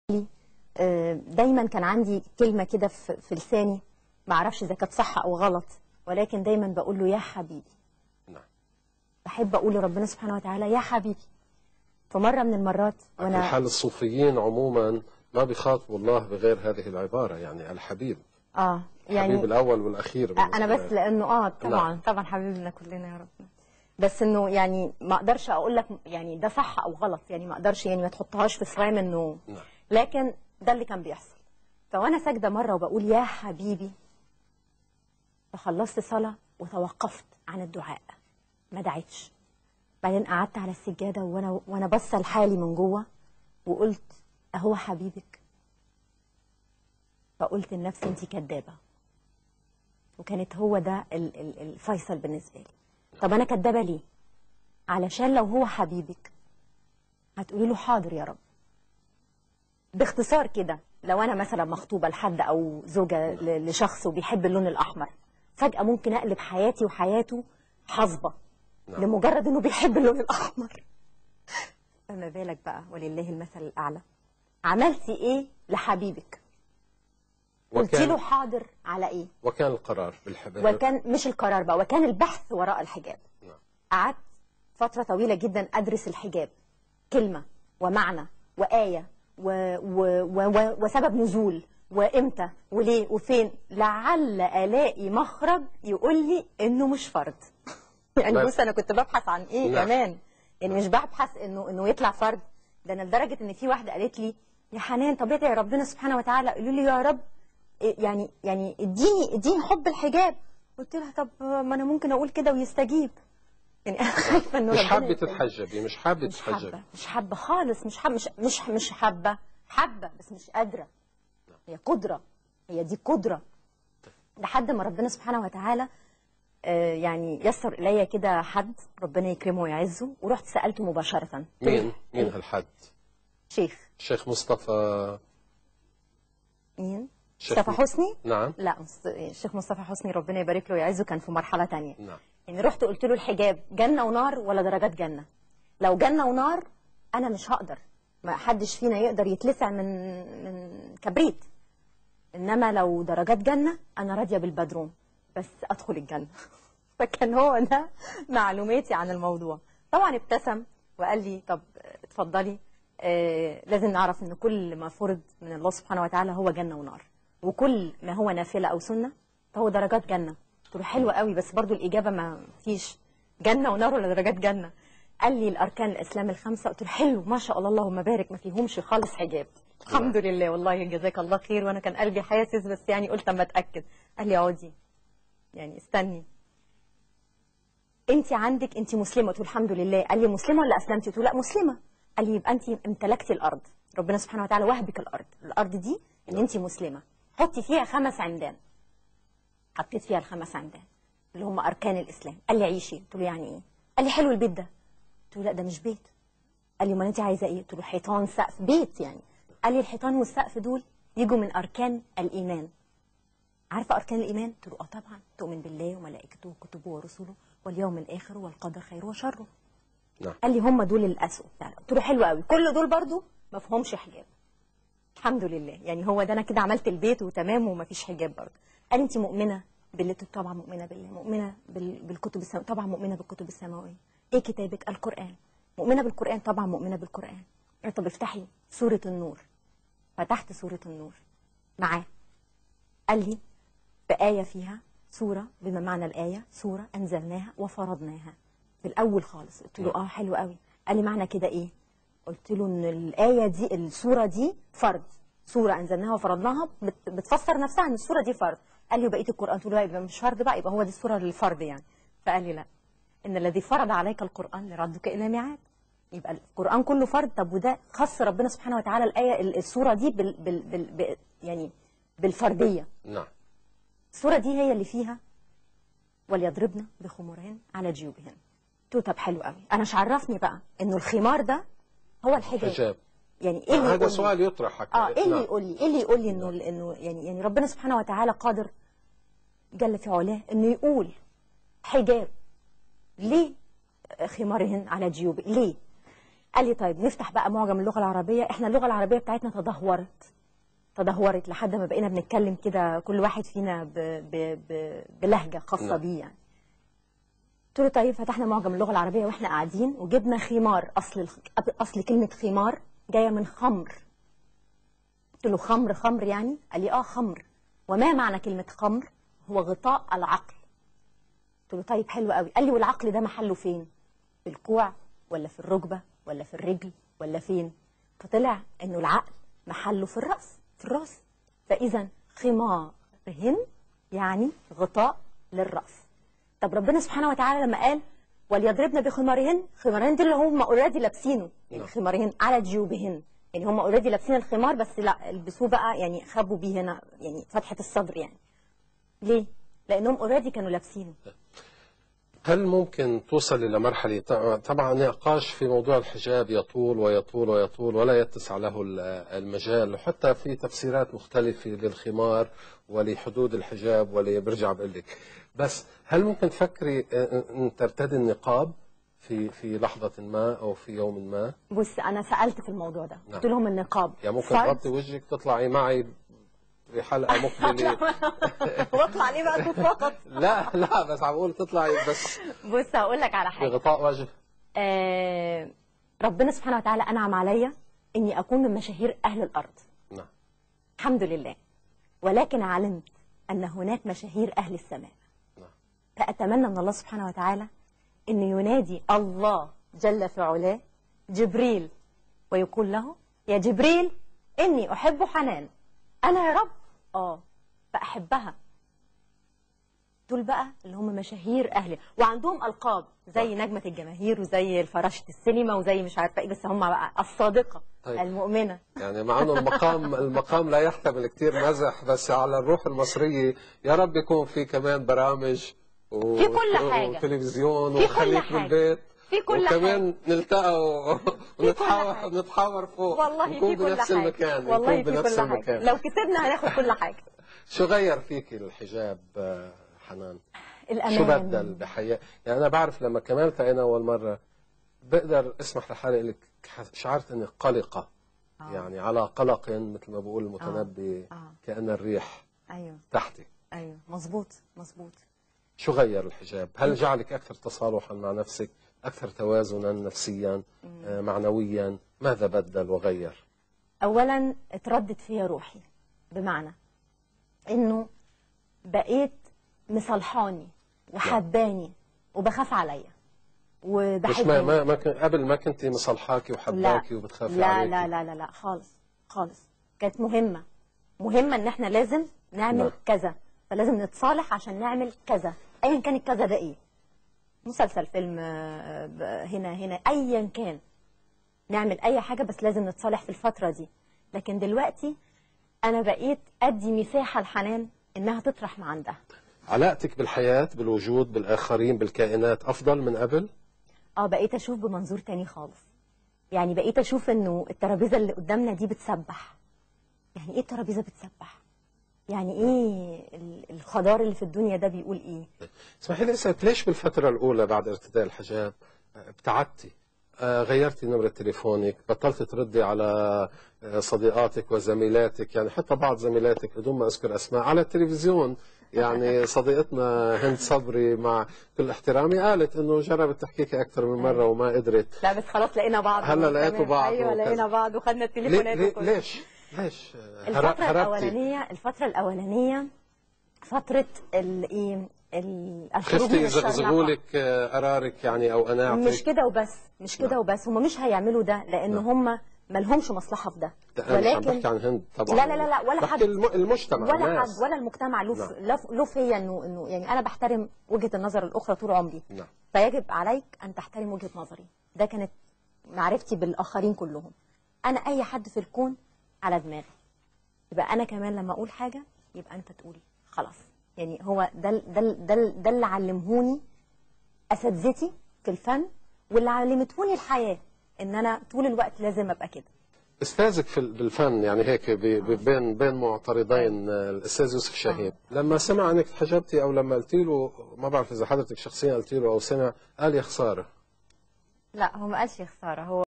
آه، دايما كان عندي كلمة كده في في لساني ما اعرفش اذا كانت صح او غلط ولكن دايما بقول له يا حبيبي نعم بحب اقول لربنا سبحانه وتعالى يا حبيبي فمرة من المرات في وانا حال الصوفيين عموما ما بيخاطبوا الله بغير هذه العبارة يعني الحبيب اه الحبيب يعني الأول والأخير آه، انا بالنسبة بس لي. لانه اه طبعا نعم. طبعا حبيبنا كلنا يا رب بس انه يعني ما اقدرش اقول لك يعني ده صح او غلط يعني ما اقدرش يعني ما تحطهاش في فريم انه نعم. لكن ده اللي كان بيحصل فوانا ساجده مره وبقول يا حبيبي فخلصت صلاه وتوقفت عن الدعاء ما دعيتش بعدين قعدت على السجاده وانا وانا باصه لحالي من جوه وقلت اهو حبيبك فقلت لنفسي انت كدابه وكانت هو ده ال- ال- الفيصل بالنسبه لي طب انا كدابه ليه علشان لو هو حبيبك هتقولي له حاضر يا رب باختصار كده لو انا مثلا مخطوبه لحد او زوجه ل- لشخص وبيحب اللون الاحمر فجاه ممكن اقلب حياتي وحياته حظبه نعم. لمجرد انه بيحب اللون الاحمر فما بالك بقى ولله المثل الاعلى عملتي ايه لحبيبك قلت له وكان, حاضر على ايه وكان القرار بالحباب وكان مش القرار بقى وكان البحث وراء الحجاب نعم. قعدت فترة طويلة جدا أدرس الحجاب كلمة ومعنى وآية و و و و وسبب نزول وإمتى وليه وفين لعل ألاقي مخرج يقول لي إنه مش فرض يعني لا. بص أنا كنت ببحث عن إيه نعم. كمان يعني مش ببحث إنه إنه يطلع فرض ده أنا لدرجة إن في واحدة قالت لي يا حنان طب ادعي ربنا سبحانه وتعالى قولوا لي يا رب إيه يعني يعني اديني اديني حب الحجاب قلت لها طب ما انا ممكن اقول كده ويستجيب يعني انا خايفه انه مش ربنا حابة يستجيب. تتحجبي مش حابة مش تتحجبي حابه مش حابه خالص مش حابه مش مش مش حابه حابه بس مش قادره هي قدره هي دي قدره لحد ما ربنا سبحانه وتعالى آه، يعني يسر الي كده حد ربنا يكرمه ويعزه ورحت سالته مباشره قلت له مين مين هالحد شيخ الشيخ مصطفى مين شيخ مصطفى م- حسني نعم لا مص- الشيخ مصطفى حسني ربنا يبارك له ويعزه كان في مرحله تانية نعم يعني رحت قلت له الحجاب جنة ونار ولا درجات جنة لو جنة ونار أنا مش هقدر ما حدش فينا يقدر يتلسع من من كبريت إنما لو درجات جنة أنا راضية بالبدروم بس أدخل الجنة فكان هو ده معلوماتي عن الموضوع طبعا ابتسم وقال لي طب اتفضلي آه لازم نعرف ان كل ما فرض من الله سبحانه وتعالى هو جنة ونار وكل ما هو نافلة أو سنة فهو درجات جنة قلت له حلوة قوي بس برضو الإجابة ما فيش جنة ونار ولا درجات جنة قال لي الأركان الإسلام الخمسة قلت له حلو ما شاء الله اللهم بارك ما فيهمش خالص حجاب الحمد لله والله جزاك الله خير وأنا كان قلبي حاسس بس يعني قلت أما أتأكد قال لي اقعدي يعني استني انت عندك انت مسلمه قلت له الحمد لله قال لي مسلمه ولا اسلمتي قلت له لا مسلمه قال لي يبقى انت امتلكتي الارض ربنا سبحانه وتعالى وهبك الارض الارض دي ان انت مسلمه حطي فيها خمس عمدان حطيت فيها الخمس عمدان اللي هم اركان الاسلام قال لي عيشي قلت له يعني ايه قال لي حلو البيت ده قلت له لا ده مش بيت قال لي امال انت عايزه ايه قلت له حيطان سقف بيت يعني قال لي الحيطان والسقف دول يجوا من اركان الايمان عارفه اركان الايمان قلت له اه طبعا تؤمن بالله وملائكته وكتبه ورسله واليوم الاخر والقدر خيره وشره نعم قال لي هم دول الاسوء يعني قلت له حلو قوي كل دول برضو ما فيهمش حجاب الحمد لله يعني هو ده انا كده عملت البيت وتمام وما فيش حجاب برضو قال انت مؤمنه بالله قلت له طبعا مؤمنه بالله مؤمنه بال... بالكتب السماويه طبعا مؤمنه بالكتب السماويه ايه كتابك القران مؤمنه بالقران طبعا مؤمنه بالقران قال طب افتحي سوره النور فتحت سوره النور معاه قال لي بآية فيها سورة بما معنى الآية سورة أنزلناها وفرضناها في الأول خالص قلت له آه حلو قوي قال لي معنى كده إيه قلت له إن الآية دي السورة دي فرض سورة أنزلناها وفرضناها بت- بتفسر نفسها إن السورة دي فرض قال لي وبقية القرآن قلت له لا يبقى مش فرض بقى يبقى هو دي السورة للفرض يعني فقال لي لا إن الذي فرض عليك القرآن لردك إلى ميعاد يبقى القرآن كله فرض طب وده خص ربنا سبحانه وتعالى الآية السورة دي بال بال بال بال يعني بالفردية نعم الصورة دي هي اللي فيها وليضربن بخمورهن على جيوبهن قلت له طب حلو قوي انا مش عرفني بقى انه الخمار ده هو الحجاب حجاب يعني ايه اللي هذا يقول لي سؤال يطرح اه ايه اللي نعم. يقول لي ايه اللي يقول لي انه انه يعني يعني ربنا سبحانه وتعالى قادر جل في علاه انه يقول حجاب ليه خمارهن على جيوب ليه قال لي طيب نفتح بقى معجم اللغه العربيه احنا اللغه العربيه بتاعتنا تدهورت تدهورت لحد ما بقينا بنتكلم كده كل واحد فينا ب... ب... ب... بلهجه خاصه نعم. بيه يعني قلت له طيب فتحنا معجم اللغه العربيه واحنا قاعدين وجبنا خمار اصل الخ... اصل كلمه خمار جايه من خمر قلت له خمر خمر يعني قال لي اه خمر وما معنى كلمه خمر هو غطاء العقل قلت له طيب حلو قوي قال لي والعقل ده محله فين في الكوع ولا في الركبه ولا في الرجل ولا فين فطلع انه العقل محله في الراس في الراس فاذا خمارهن يعني غطاء للراس طب ربنا سبحانه وتعالى لما قال وليضربن بخمارهن خمارهن دي اللي هم اوريدي لابسينه يعني نعم. خمارهن على جيوبهن يعني هم اوريدي لابسين الخمار بس لا البسوه بقى يعني خبوا بيه هنا يعني فتحه الصدر يعني ليه؟ لانهم اوريدي كانوا لابسينه هل ممكن توصل إلى مرحلة طبعا نقاش في موضوع الحجاب يطول ويطول ويطول ولا يتسع له ال- المجال وحتى في تفسيرات مختلفة للخمار ولحدود الحجاب ولي برجع بقول لك بس هل ممكن تفكري أن ترتدي النقاب في في لحظة ما أو في يوم ما بص انا سالت في الموضوع ده نعم. قلت لهم النقاب يعني ممكن فرض تغطي وجهك تطلعي معي بحلقة مقبلة واطلع ليه بقى تتفقط لا لا بس عم بقول تطلعي بس بص هقول لك على حاجه بغطاء وجه آه ربنا سبحانه وتعالى انعم عليا اني اكون من مشاهير اهل الارض نعم الحمد لله ولكن علمت ان هناك مشاهير اهل السماء نعم فاتمنى من الله سبحانه وتعالى ان ينادي الله جل في علاه جبريل ويقول له يا جبريل اني احب حنان انا يا رب اه فاحبها دول بقى اللي هم مشاهير اهل وعندهم القاب زي نجمه الجماهير وزي فراشة السينما وزي مش عارفه ايه بس هم بقى الصادقه طيب. المؤمنه يعني مع انه المقام المقام لا يحتمل كثير مزح بس على الروح المصريه يا رب يكون في كمان برامج و... في كل حاجة. وتلفزيون في كل وخليك حاجة. بالبيت في كل وكمان نلتقى و... ونتحاور حاجة. نتحاور فوق والله نكون في كل بنفس حاجه المكان والله نكون في بنفس كل حاجه المكان لو كسبنا هناخد كل حاجه شو غير فيك الحجاب آه، حنان؟ الامان شو بدل بحياة يعني أنا بعرف لما كمان التقينا أول مرة بقدر أسمح لحالي أقول لك شعرت إني قلقة آه. يعني على قلق مثل ما بقول المتنبي آه. آه. كأن الريح ايوه تحتي ايوه مظبوط مظبوط شو غير الحجاب؟ هل جعلك أكثر تصالحا مع نفسك؟ أكثر توازنا نفسيا آه، معنويا؟ ماذا بدل وغير؟ اولا اتردد فيا روحي بمعنى انه بقيت مصالحاني وحباني وبخاف عليا مش وبحب ما ما, ما كن- قبل ما كنت مصالحاكي لا وحباكي وبتخافي لا عليكي لا لا لا لا خالص خالص كانت مهمة مهمة ان احنا لازم نعمل نعم. كذا فلازم نتصالح عشان نعمل كذا ايا كان الكذا ده ايه مسلسل فيلم آه، ب- هنا هنا ايا كان نعمل اي حاجة بس لازم نتصالح في الفترة دي لكن دلوقتي انا بقيت ادي مساحة لحنان انها تطرح ما عندها علاقتك بالحياة بالوجود بالآخرين بالكائنات أفضل من قبل؟ اه بقيت اشوف بمنظور تاني خالص يعني بقيت اشوف انه الترابيزه اللي قدامنا دي بتسبح يعني ايه الترابيزه بتسبح يعني ايه ال- الخضار اللي في الدنيا ده بيقول ايه اسمحي لي اسالك ليش بالفترة الأولى بعد ارتداء الحجاب آه، ابتعدتي؟ آه، غيرتي نمرة تليفونك، بطلت تردي على آه، صديقاتك وزميلاتك، يعني حتى بعض زميلاتك بدون ما أذكر أسماء على التلفزيون يعني صديقتنا هند صبري مع كل احترامي قالت انه جربت تحكيكي اكثر من مره وما قدرت لا بس خلاص لقينا بعض هلا لقيتوا تمام. بعض ايوه وكذا. لقينا بعض وخدنا ليه التليفونات ليه وكله. ليش؟ ليش؟ آه، هر- الفتره هربتي الاولانيه الفتره الاولانيه فتره الايه الخروج خفتي من الشرنقة. يزغزغوا لك آه، قرارك يعني او اناعتك مش كده وبس مش كده نعم. وبس هم مش هيعملوا ده لان نعم. هم ما لهمش مصلحه في ده ده أنا مش عم بحكي عن هند طبعا لا لا لا لا ولا بحكي حد الم- المجتمع ولا الناس. حد ولا المجتمع له نعم. له- له فيا انه انه يعني انا بحترم وجهه النظر الاخرى طول عمري نعم فيجب عليك ان تحترم وجهه نظري ده كانت معرفتي بالاخرين كلهم انا اي حد في الكون على دماغي يبقى انا كمان لما اقول حاجه يبقى انت تقول خلاص يعني هو ده ال- ده ال- ده ال- ده اللي علمهوني اساتذتي في الفن واللي علمتهوني الحياه ان انا طول الوقت لازم ابقى كده استاذك في ال- بالفن يعني هيك ب- ب- بين بين معترضين آه، الاستاذ يوسف شهيد لما سمع انك تحجبتي او لما قلت له ما بعرف اذا حضرتك شخصيا قلت له او سمع قال يا خساره لا هو ما قالش خساره هو